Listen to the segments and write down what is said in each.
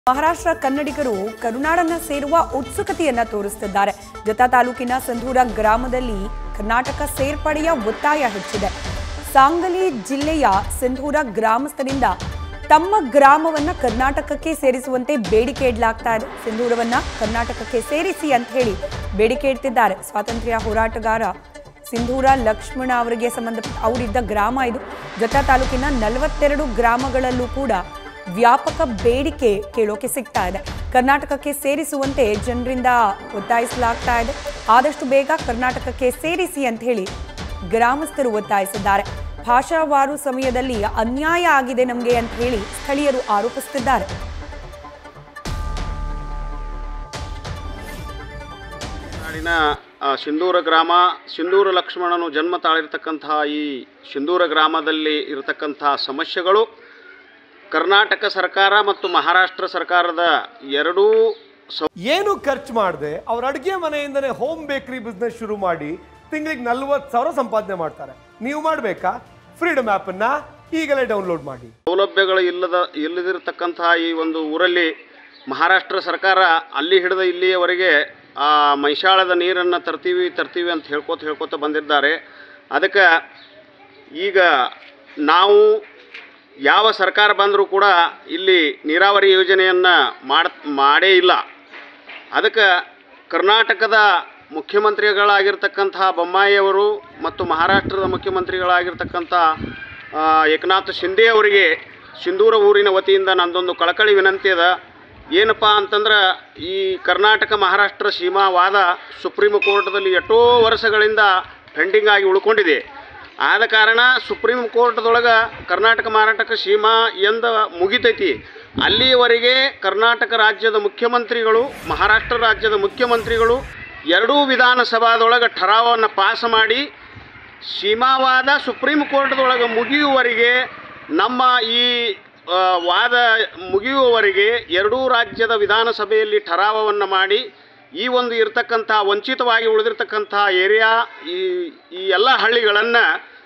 ಮಹಾರಾಷ್ಟ್ರ ಕನ್ನಡಿಗರು ಕರುನಾಡನ್ನ ಸೇರುವ ಉತ್ಸುಕತೆಯನ್ನ ತೋರಿಸುತ್ತಿದ್ದಾರೆ ಜತಾ ತಾಲೂಕಿನ ಸಂಧೂರ ಗ್ರಾಮದಲ್ಲಿ ಕರ್ನಾಟಕ ಸೇರ್ಪಡೆಯ ಒತ್ತಾಯ ಹೆಚ್ಚಿದೆ ಸಾಂಗಲಿ ಜಿಲ್ಲೆಯ ಸಿಂಧೂರ ಗ್ರಾಮಸ್ಥರಿಂದ ತಮ್ಮ ಗ್ರಾಮವನ್ನ ಕರ್ನಾಟಕಕ್ಕೆ ಸೇರಿಸುವಂತೆ ಬೇಡಿಕೆ ಇಡಲಾಗ್ತಾ ಇದೆ ಸಿಂಧೂರವನ್ನ ಕರ್ನಾಟಕಕ್ಕೆ ಸೇರಿಸಿ ಅಂತ ಹೇಳಿ ಬೇಡಿಕೆ ಇಡ್ತಿದ್ದಾರೆ ಸ್ವಾತಂತ್ರ್ಯ ಹೋರಾಟಗಾರ ಸಿಂಧೂರ ಲಕ್ಷ್ಮಣ ಅವರಿಗೆ ಸಂಬಂಧಪಟ್ಟ ಅವರಿದ್ದ ಗ್ರಾಮ ಇದು ಜತಾ ತಾಲೂಕಿನ ನಲವತ್ತೆರಡು ಗ್ರಾಮಗಳಲ್ಲೂ ಕೂಡ ವ್ಯಾಪಕ ಬೇಡಿಕೆ ಕೇಳೋಕೆ ಸಿಗ್ತಾ ಇದೆ ಕರ್ನಾಟಕಕ್ಕೆ ಸೇರಿಸುವಂತೆ ಜನರಿಂದ ಒತ್ತಾಯಿಸಲಾಗ್ತಾ ಇದೆ ಆದಷ್ಟು ಬೇಗ ಕರ್ನಾಟಕಕ್ಕೆ ಸೇರಿಸಿ ಅಂತ ಹೇಳಿ ಗ್ರಾಮಸ್ಥರು ಒತ್ತಾಯಿಸಿದ್ದಾರೆ ಭಾಷಾವಾರು ಸಮಯದಲ್ಲಿ ಅನ್ಯಾಯ ಆಗಿದೆ ನಮಗೆ ಅಂತ ಹೇಳಿ ಸ್ಥಳೀಯರು ಆರೋಪಿಸುತ್ತಿದ್ದಾರೆ ನಾಡಿನ ಆ, ಸಿಂಧೂರ ಗ್ರಾಮ ಸಿಂಧೂರ ಲಕ್ಷ್ಮಣನು ಜನ್ಮ ತಾಳಿರ್ತಕ್ಕಂತಹ ಈ ಸಿಂಧೂರ ಗ್ರಾಮದಲ್ಲಿ ಇರತಕ್ಕಂತಹ ಸಮಸ್ಯೆಗಳು ಕರ್ನಾಟಕ ಸರ್ಕಾರ ಮತ್ತು ಮಹಾರಾಷ್ಟ್ರ ಸರ್ಕಾರದ ಎರಡೂ ಸ ಏನು ಖರ್ಚು ಮಾಡದೆ ಅವ್ರ ಅಡುಗೆ ಮನೆಯಿಂದನೇ ಹೋಮ್ ಬೇಕರಿ ಬಿಸ್ನೆಸ್ ಶುರು ಮಾಡಿ ತಿಂಗಳಿಗೆ ನಲ್ವತ್ತು ಸಾವಿರ ಸಂಪಾದನೆ ಮಾಡ್ತಾರೆ ನೀವು ಮಾಡಬೇಕಾ ಫ್ರೀಡಮ್ ಆ್ಯಪನ್ನು ಈಗಲೇ ಡೌನ್ಲೋಡ್ ಮಾಡಿ ಸೌಲಭ್ಯಗಳು ಇಲ್ಲದ ಇಲ್ಲದಿರತಕ್ಕಂತಹ ಈ ಒಂದು ಊರಲ್ಲಿ ಮಹಾರಾಷ್ಟ್ರ ಸರ್ಕಾರ ಅಲ್ಲಿ ಹಿಡಿದ ಇಲ್ಲಿಯವರೆಗೆ ಆ ಮೈಷಾಳದ ನೀರನ್ನು ತರ್ತೀವಿ ತರ್ತೀವಿ ಅಂತ ಹೇಳ್ಕೊತ ಹೇಳ್ಕೊತ ಬಂದಿದ್ದಾರೆ ಅದಕ್ಕೆ ಈಗ ನಾವು ಯಾವ ಸರ್ಕಾರ ಬಂದರೂ ಕೂಡ ಇಲ್ಲಿ ನೀರಾವರಿ ಯೋಜನೆಯನ್ನು ಮಾಡ ಮಾಡೇ ಇಲ್ಲ ಅದಕ್ಕೆ ಕರ್ನಾಟಕದ ಮುಖ್ಯಮಂತ್ರಿಗಳಾಗಿರ್ತಕ್ಕಂತಹ ಬೊಮ್ಮಾಯಿಯವರು ಮತ್ತು ಮಹಾರಾಷ್ಟ್ರದ ಮುಖ್ಯಮಂತ್ರಿಗಳಾಗಿರ್ತಕ್ಕಂಥ ಆ, ಏಕನಾಥ್ ಶಿಂದೆ ಅವರಿಗೆ ಸಿಂಧೂರ ಊರಿನ ವತಿಯಿಂದ ನಂದೊಂದು ಕಳಕಳಿ ವಿನಂತಿ ಅದ ಏನಪ್ಪ ಅಂತಂದ್ರೆ ಈ ಕರ್ನಾಟಕ ಮಹಾರಾಷ್ಟ್ರ ಸೀಮಾ ವಾದ ಸುಪ್ರೀಂ ಕೋರ್ಟ್ದಲ್ಲಿ ಎಷ್ಟೋ ವರ್ಷಗಳಿಂದ ಪೆಂಡಿಂಗ್ ಆಗಿ ಉಳ್ಕೊಂಡಿದೆ ಆದ ಕಾರಣ ಸುಪ್ರೀಂ ಕೋರ್ಟ್ದೊಳಗೆ ಕರ್ನಾಟಕ ಮಾರಾಟಕ ಸೀಮಾ ಎಂದ ಮುಗಿತೈತಿ ಅಲ್ಲಿಯವರೆಗೆ ಕರ್ನಾಟಕ ರಾಜ್ಯದ ಮುಖ್ಯಮಂತ್ರಿಗಳು ಮಹಾರಾಷ್ಟ್ರ ರಾಜ್ಯದ ಮುಖ್ಯಮಂತ್ರಿಗಳು ಎರಡೂ ವಿಧಾನಸಭಾದೊಳಗೆ ಠರಾವವನ್ನು ಪಾಸ್ ಮಾಡಿ ಸೀಮಾವಾದ ಸುಪ್ರೀಂ ಕೋರ್ಟ್ದೊಳಗೆ ಮುಗಿಯುವವರೆಗೆ ನಮ್ಮ ಈ ಆ, ವಾದ ಮುಗಿಯುವವರೆಗೆ ಎರಡೂ ರಾಜ್ಯದ ವಿಧಾನಸಭೆಯಲ್ಲಿ ಠರಾವವನ್ನು ಮಾಡಿ ಈ ಒಂದು ಇರ್ತಕ್ಕಂಥ ವಂಚಿತವಾಗಿ ಉಳಿದಿರ್ತಕ್ಕಂಥ ಏರಿಯಾ ಈ ಈ ಎಲ್ಲ ಹಳ್ಳಿಗಳನ್ನು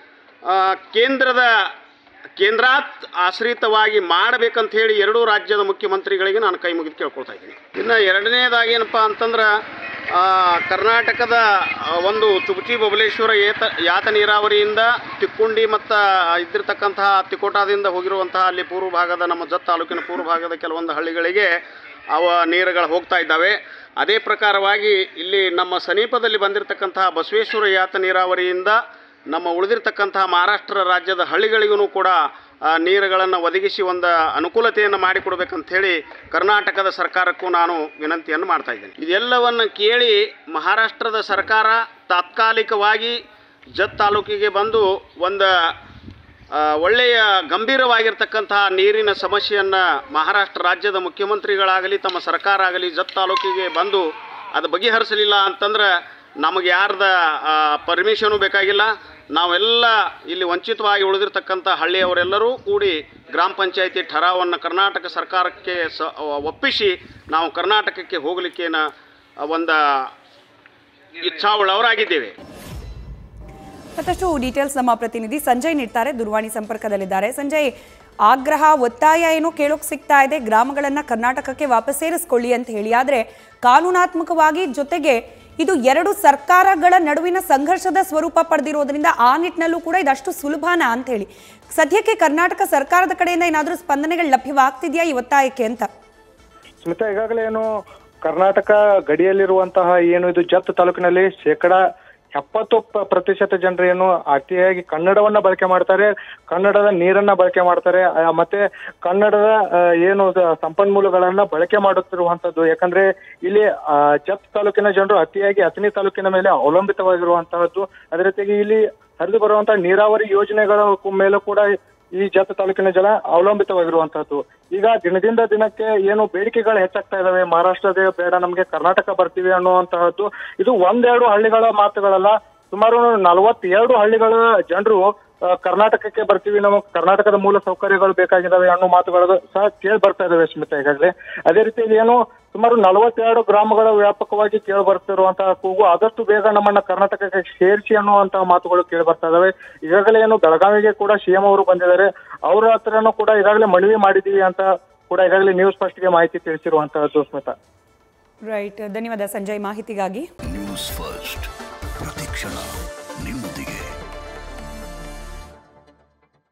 ಕೇಂದ್ರದ ಕೇಂದ್ರಾತ್ ಆಶ್ರಿತವಾಗಿ ಮಾಡಬೇಕಂತ ಹೇಳಿ ಎರಡೂ ರಾಜ್ಯದ ಮುಖ್ಯಮಂತ್ರಿಗಳಿಗೆ ನಾನು ಕೈ ಮುಗಿದು ಕೇಳ್ಕೊಳ್ತಾ ಇದ್ದೀನಿ ಇನ್ನು ಎರಡನೇದಾಗಿ ಏನಪ್ಪ ಅಂತಂದ್ರೆ ಆ, ಕರ್ನಾಟಕದ ಆ, ಒಂದು ತುಬಚಿ ಬಬಲೇಶ್ವರ ಏತ ಯಾತ ನೀರಾವರಿಯಿಂದ ತಿಕ್ಕುಂಡಿ ಮತ್ತು ಇದ್ದಿರ್ತಕ್ಕಂತಹ ತಿಕೋಟಾದಿಂದ ಹೋಗಿರುವಂತಹ ಅಲ್ಲಿ ಪೂರ್ವ ಭಾಗದ ನಮ್ಮ ಜತ್ ತಾಲೂಕಿನ ಪೂರ್ವ ಭಾಗದ ಕೆಲವೊಂದು ಹಳ್ಳಿಗಳಿಗೆ ಅವ ನೀರುಗಳು ಹೋಗ್ತಾ ಇದ್ದಾವೆ ಅದೇ ಪ್ರಕಾರವಾಗಿ ಇಲ್ಲಿ ನಮ್ಮ ಸಮೀಪದಲ್ಲಿ ಬಂದಿರತಕ್ಕಂತಹ ಬಸವೇಶ್ವರ ಯಾತ ನೀರಾವರಿಯಿಂದ ನಮ್ಮ ಉಳಿದಿರ್ತಕ್ಕಂತಹ ಮಹಾರಾಷ್ಟ್ರ ರಾಜ್ಯದ ಹಳ್ಳಿಗಳಿಗೂ ಕೂಡ ಆ, ನೀರುಗಳನ್ನು ಒದಗಿಸಿ ಒಂದು ಅನುಕೂಲತೆಯನ್ನು ಮಾಡಿಕೊಡ್ಬೇಕಂತ ಹೇಳಿ ಕರ್ನಾಟಕದ ಸರ್ಕಾರಕ್ಕೂ ನಾನು ವಿನಂತಿಯನ್ನು ಮಾಡ್ತಾ ಇದ್ದೇನೆ ಇದೆಲ್ಲವನ್ನು ಕೇಳಿ ಮಹಾರಾಷ್ಟ್ರದ ಸರ್ಕಾರ ತಾತ್ಕಾಲಿಕವಾಗಿ ಜತ್ ತಾಲೂಕಿಗೆ ಬಂದು ಒಂದು ಆ, ಒಳ್ಳೆಯ ಗಂಭೀರವಾಗಿರ್ತಕ್ಕಂತಹ ನೀರಿನ ಸಮಸ್ಯೆಯನ್ನು ಮಹಾರಾಷ್ಟ್ರ ರಾಜ್ಯದ ಮುಖ್ಯಮಂತ್ರಿಗಳಾಗಲಿ ತಮ್ಮ ಸರ್ಕಾರ ಆಗಲಿ ಜತ್ ತಾಲೂಕಿಗೆ ಬಂದು ಅದು ಬಗೆಹರಿಸಲಿಲ್ಲ ಅಂತಂದ್ರೆ ನಮಗೆ ಯಾರ್ದ ಪರ್ಮಿಷನು ಬೇಕಾಗಿಲ್ಲ ನಾವೆಲ್ಲ ಇಲ್ಲಿ ವಂಚಿತವಾಗಿ ಉಳಿದಿರ್ತಕ್ಕಂಥ ಹಳ್ಳಿಯವರೆಲ್ಲರೂ ಕೂಡಿ ಗ್ರಾಮ ಪಂಚಾಯತಿ ಠರಾವನ್ನು ಕರ್ನಾಟಕ ಸರ್ಕಾರಕ್ಕೆ ಸ ಒಪ್ಪಿಸಿ ನಾವು ಕರ್ನಾಟಕಕ್ಕೆ ಹೋಗಲಿಕ್ಕೆ ಒಂದು ಇಚ್ಛಾವುಳ್ಳವರಾಗಿದ್ದೇವೆ ಮತ್ತಷ್ಟು ಡೀಟೇಲ್ಸ್ ನಮ್ಮ ಪ್ರತಿನಿಧಿ ಸಂಜಯ್ ನೀಡ್ತಾರೆ ದೂರವಾಣಿ ಸಂಪರ್ಕದಲ್ಲಿದ್ದಾರೆ ಸಂಜಯ್ ಆಗ್ರಹ ಒತ್ತಾಯ ಏನೋ ಕೇಳೋಕ್ ಸಿಗ್ತಾ ಇದೆ ಗ್ರಾಮಗಳನ್ನ ಕರ್ನಾಟಕಕ್ಕೆ ವಾಪಸ್ ಸೇರಿಸ್ಕೊಳ್ಳಿ ಅಂತ ಹೇಳಿ ಆದ್ರೆ ಕಾನೂನಾತ್ಮಕವಾಗಿ ಜೊತೆಗೆ ಇದು ಎರಡು ಸರ್ಕಾರಗಳ ನಡುವಿನ ಸಂಘರ್ಷದ ಸ್ವರೂಪ ಪಡೆದಿರೋದ್ರಿಂದ ಆ ನಿಟ್ಟಿನಲ್ಲೂ ಕೂಡ ಇದಷ್ಟು ಸುಲಭನಾ ಅಂತ ಹೇಳಿ ಸದ್ಯಕ್ಕೆ ಕರ್ನಾಟಕ ಸರ್ಕಾರದ ಕಡೆಯಿಂದ ಏನಾದರೂ ಸ್ಪಂದನೆಗಳು ಲಭ್ಯವಾಗ್ತಿದೆಯಾ ಈ ಒತ್ತಾಯಕ್ಕೆ ಅಂತ ಸ್ಮಿತಾ ಈಗಾಗಲೇ ಏನು ಕರ್ನಾಟಕ ಗಡಿಯಲ್ಲಿರುವಂತಹ ಏನು ಇದು ಜತ್ ತಾಲೂಕಿನಲ್ಲಿ ಶೇಕಡ ಎಪ್ಪತ್ತು ಪ- ಪ್ರತಿಶತ ಜನರು ಏನು ಅತಿಯಾಗಿ ಕನ್ನಡವನ್ನ ಬಳಕೆ ಮಾಡ್ತಾರೆ ಕನ್ನಡದ ನೀರನ್ನ ಬಳಕೆ ಮಾಡ್ತಾರೆ ಆ, ಮತ್ತೆ ಕನ್ನಡದ ಆ, ಏನು ದ- ಸಂಪನ್ಮೂಲಗಳನ್ನ ಬಳಕೆ ಮಾಡುತ್ತಿರುವಂತದ್ದು ಯಾಕಂದ್ರೆ ಇಲ್ಲಿ ಆ, ಜತ್ ತಾಲೂಕಿನ ಜನರು ಅತಿಯಾಗಿ ಅಥಣಿ ತಾಲೂಕಿನ ಮೇಲೆ ಅವಲಂಬಿತವಾಗಿರುವಂತಹದ್ದು ಅದೇ ರೀತಿಯಾಗಿ ಇಲ್ಲಿ ಹರಿದು ಬರುವಂತಹ ನೀರಾವರಿ ಯೋಜನೆಗಳ ಕು- ಮೇಲೂ ಕೂಡ ಈ ಜತ ತಾಲೂಕಿನ ಜನ ಅವಲಂಬಿತವಾಗಿರುವಂತಹದ್ದು ಈಗ ದಿನದಿಂದ ದಿನಕ್ಕೆ ಏನು ಬೇಡಿಕೆಗಳು ಹೆಚ್ಚಾಗ್ತಾ ಇದಾವೆ ಮಹಾರಾಷ್ಟ್ರದೇ ಬೇಡ ನಮ್ಗೆ ಕರ್ನಾಟಕ ಬರ್ತೀವಿ ಅನ್ನುವಂತಹದ್ದು ಇದು ಒಂದೆರಡು ಹಳ್ಳಿಗಳ ಮಾತುಗಳಲ್ಲ ಸುಮಾರು ನಲವತ್ತೆರಡು ಹಳ್ಳಿಗಳ ಜನರು ಆ, ಕರ್ನಾಟಕಕ್ಕೆ ಬರ್ತೀವಿ ನಮಗೆ ಕರ್ನಾಟಕದ ಮೂಲ ಸೌಕರ್ಯಗಳು ಬೇಕಾಗಿದ್ದಾವೆ ಅನ್ನೋ ಮಾತುಗಳು ಸಹ ಕೇಳಿ ಬರ್ತಾ ಇದಾವೆ ಸ್ಮಿತಾ ಈಗಾಗಲೇ ಅದೇ ರೀತಿಯಲ್ಲಿ ಏನು ಸುಮಾರು ನಲವತ್ತೆರಡು ಗ್ರಾಮಗಳ ವ್ಯಾಪಕವಾಗಿ ಕೇಳಿ ಬರ್ತಿರುವಂತಹ ಕೂಗು ಆದಷ್ಟು ಬೇಗ ನಮ್ಮನ್ನ ಕರ್ನಾಟಕಕ್ಕೆ ಸೇರಿಸಿ ಅನ್ನುವಂತಹ ಮಾತುಗಳು ಕೇಳಿ ಬರ್ತಾ ಇದಾವೆ ಈಗಾಗಲೇ ಏನು ಬೆಳಗಾವಿಗೆ ಕೂಡ ಸಿಎಂ ಅವರು ಬಂದಿದ್ದಾರೆ ಅವರ ಹತ್ರನೂ ಕೂಡ ಈಗಾಗಲೇ ಮನವಿ ಮಾಡಿದೀವಿ ಅಂತ ಕೂಡ ಈಗಾಗಲೇ ನ್ಯೂಸ್ ಫಸ್ಟ್ಗೆ ಮಾಹಿತಿ ತಿಳಿಸಿರುವಂತಹದ್ದು ಸ್ಮಿತಾ ರೈಟ್ ಧನ್ಯವಾದ ಸಂಜಯ್ ಮಾಹಿತಿಗಾಗಿ ನ್ಯೂಸ್ ಫಸ್ಟ್ ಪ್ರತಿಕ್ಷಣ ನಿಮ್ಮೊಂದಿಗೆ